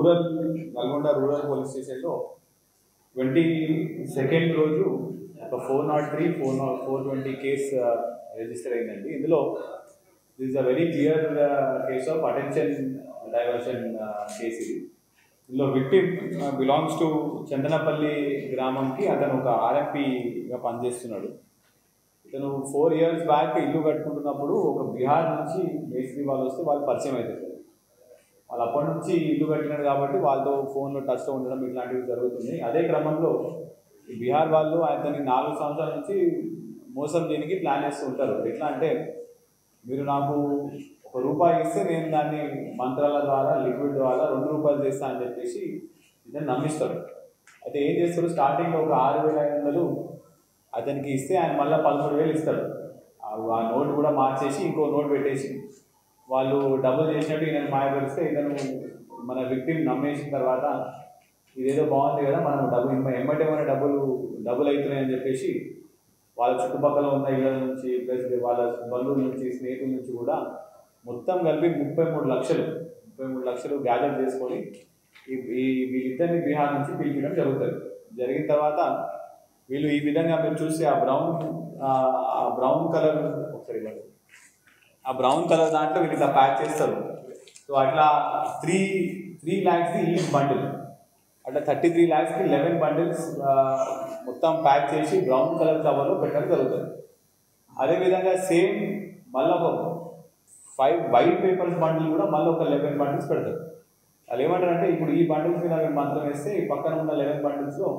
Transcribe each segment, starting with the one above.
rural Nalgonda rural police స్టేషన్లో twenty second రోజు ఒక four nought three four nought four twenty case register అయిందండి ఇందులో this a very clear case of attention diversion case ఇది ఇందులో victim belongs to Chandanapalli గ్రామంకి అతను ఒక ఆర్ఎంపీగా పనిచేస్తున్నాడు ఇతను ఫోర్ ఇయర్స్ బ్యాక్ ఇల్లు కట్టుకుంటున్నప్పుడు ఒక బీహార్ నుంచి మేస్త్రి వాళ్ళు వస్తే వాళ్ళు పరిచయం అవుతారు వాళ్ళు అప్పటి నుంచి ఇల్లు కట్టినాడు కాబట్టి వాళ్ళతో ఫోన్లో టచ్లో ఉండడం ఇట్లాంటివి జరుగుతుంది అదే క్రమంలో ఈ బీహార్ వాళ్ళు అతని నాలుగు సంవత్సరాల నుంచి మోసం చేయడానికి ప్లాన్ చేస్తూ ఉంటారు ఎట్లా అంటే మీరు నాకు ఒక రూపాయి ఇస్తే నేను దాన్ని మంత్రాల ద్వారా లిక్విడ్ ద్వారా రెండు రూపాయలు చేస్తా అని చెప్పేసి ఇతను నమ్మిస్తాడు అయితే ఏం చేస్తారు స్టార్టింగ్లో ఒక ఆరు వేల ఐదు వందలు అతనికి ఇస్తే ఆయన మళ్ళీ పదమూడు వేలు ఇస్తాడు ఆ- ఆ నోట్ కూడా మార్చేసి ఇంకో నోట్ పెట్టేసి వాళ్ళు డబ్బులు చేసినట్టు ఈయన మాయపరిస్తే ఇతను మన విక్టిమ్ నమ్మేసిన తర్వాత ఇదేదో బాగుంది కదా మనం డబ్బు ఎమ్మటే మన డబ్బులు డబ్బులు అవుతున్నాయని చెప్పేసి వాళ్ళ చుట్టుపక్కల ఉన్న ఇళ్ళ నుంచి ప్లస్ వాళ్ళ బంధువుల నుంచి స్నేహితుల నుంచి కూడా మొత్తం కలిపి ముప్పై మూడు లక్షలు ముప్పై మూడు లక్షలు గ్యాదర్ చేసుకొని ఈ ఈ వీళ్ళిద్దరిని బీహార్ నుంచి పిలిపించడం జరుగుతుంది జరిగిన తర్వాత వీళ్ళు ఈ విధంగా మీరు చూస్తే ఆ బ్రౌన్ ఆ బ్రౌన్ కలర్ ఒకసారి ఇవ్వండి ఆ బ్రౌన్ కలర్ దాంట్లో వీళ్ళు ఇట్లా ప్యాక్ చేస్తారు సో అట్లా త్రీ త్రీ ల్యాక్స్ది ఈ బండిల్ అట్లా థర్టీ త్రీ ల్యాక్స్కి లెవెన్ బండిల్స్ మొత్తం ప్యాక్ చేసి బ్రౌన్ కలర్ కవర్లో పెట్టడం జరుగుతుంది అదేవిధంగా సేమ్ మళ్ళీ ఒక ఫైవ్ వైట్ పేపర్స్ బండిల్ కూడా మళ్ళీ ఒక లెవెన్ బండిల్స్ పెడతారు వాళ్ళు ఏమంటారంటే ఇప్పుడు ఈ బండిల్స్ మీద మేము మంత్రం వేస్తే ఈ పక్కన ఉన్న లెవెన్ బండిల్స్లో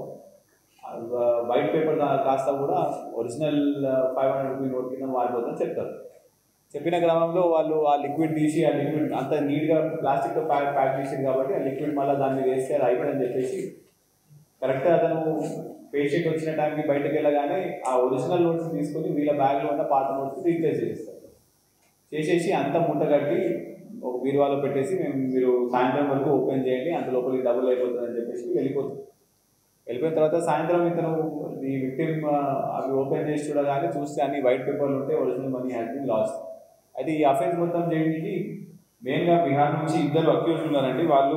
వైట్ పేపర్ కాస్త కూడా original five hundred rupee note కింద మారిపోతుందని చెప్తారు చెప్పిన క్రమంలో వాళ్ళు ఆ లిక్విడ్ తీసి ఆ లిక్విడ్ అంత నీట్గా ప్లాస్టిక్తో ప్యాక్ ప్యాక్ చేసింది కాబట్టి ఆ లిక్విడ్ మళ్ళీ దాన్ని వేస్తే అది అయిపోయిందని చెప్పేసి కరెక్ట్గా అతను పేషెంట్ వచ్చిన టైంకి బయటకు వెళ్ళగానే ఆ ఒరిజినల్ నోట్స్ తీసుకొని వీళ్ళ బ్యాగ్లో ఉన్న పాత నోట్స్ రీప్లేస్ చేసేస్తారు చేసేసి అంత మూట కట్టి ఒక బీరువాలో పెట్టేసి మేము మీరు సాయంత్రం వరకు ఓపెన్ చేయండి అంత లోపలికి డబుల్ అయిపోతుందని చెప్పేసి వెళ్ళిపోతుంది వెళ్ళిపోయిన తర్వాత సాయంత్రం ఇతను ఈ విక్టిమ్ అవి ఓపెన్ చేసి చూడగానే చూస్తే అన్ని వైట్ పేపర్లు ఉంటే original money has been lost అయితే ఈ అఫెన్స్ మొత్తం చేయడానికి మెయిన్గా బీహార్ నుంచి ఇద్దరు అక్యూజ్ ఉన్నారండి వాళ్ళు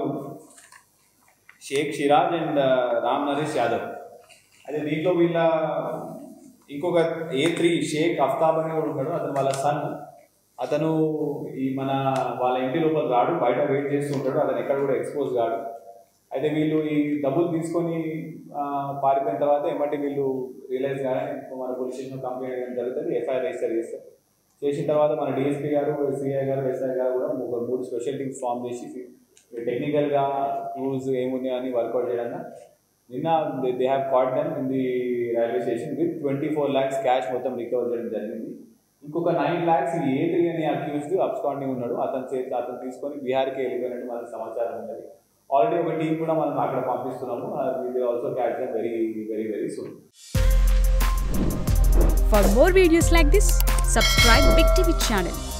షేక్ షిరాజ్ అండ్ రామ్ నరేష్ యాదవ్ అయితే దీంట్లో వీళ్ళ ఇంకొక ఏ త్రీ షేక్ అఫ్తాబ్ అని కూడా ఉంటాడు అతను వాళ్ళ సన్ అతను ఈ మన వాళ్ళ ఇంటి లోపల రాడు బయట వెయిట్ చేస్తూ ఉంటాడు అతను ఎక్కడ కూడా ఎక్స్పోజ్ కాడు అయితే వీళ్ళు ఈ డబ్బులు తీసుకొని ఆ, పారిపోయిన తర్వాత ఏమంటే వీళ్ళు రియలైజ్ కానీ మన పోలీస్ స్టేషన్ కంప్లైంట్ చేయడం జరుగుతుంది ఎఫ్ఐఆర్ రిజిస్టర్ చేస్తారు చేసిన తర్వాత మన డిఎస్పీ గారు సిఐ గారు ఎస్ఐ గారు కూడా ఒక మూడు స్పెషల్ టీమ్స్ ఫామ్ చేసి టెక్నికల్గా రూల్స్ ఏమున్నాయో అని వర్కౌట్ చేయడంగా నిన్న they have caught them in the railway station with twenty four lakhs cash మొత్తం రికవర్ చేయడం జరిగింది ఇంకొక నైన్ ల్యాక్స్ ఈ ఏ త్రీ అనే అక్యూజ్డ్ అబ్స్కాండింగ్ ఉన్నాడు అతని చేతి అతను తీసుకొని బీహార్కి వెళ్ళిపోయినట్టు మనకు సమాచారం ఉన్నది ఆల్రెడీ ఒక టీం కూడా మనం అక్కడ పంపిస్తున్నాము will also catch them very very very soon For more videos like this, subscribe Big TV channel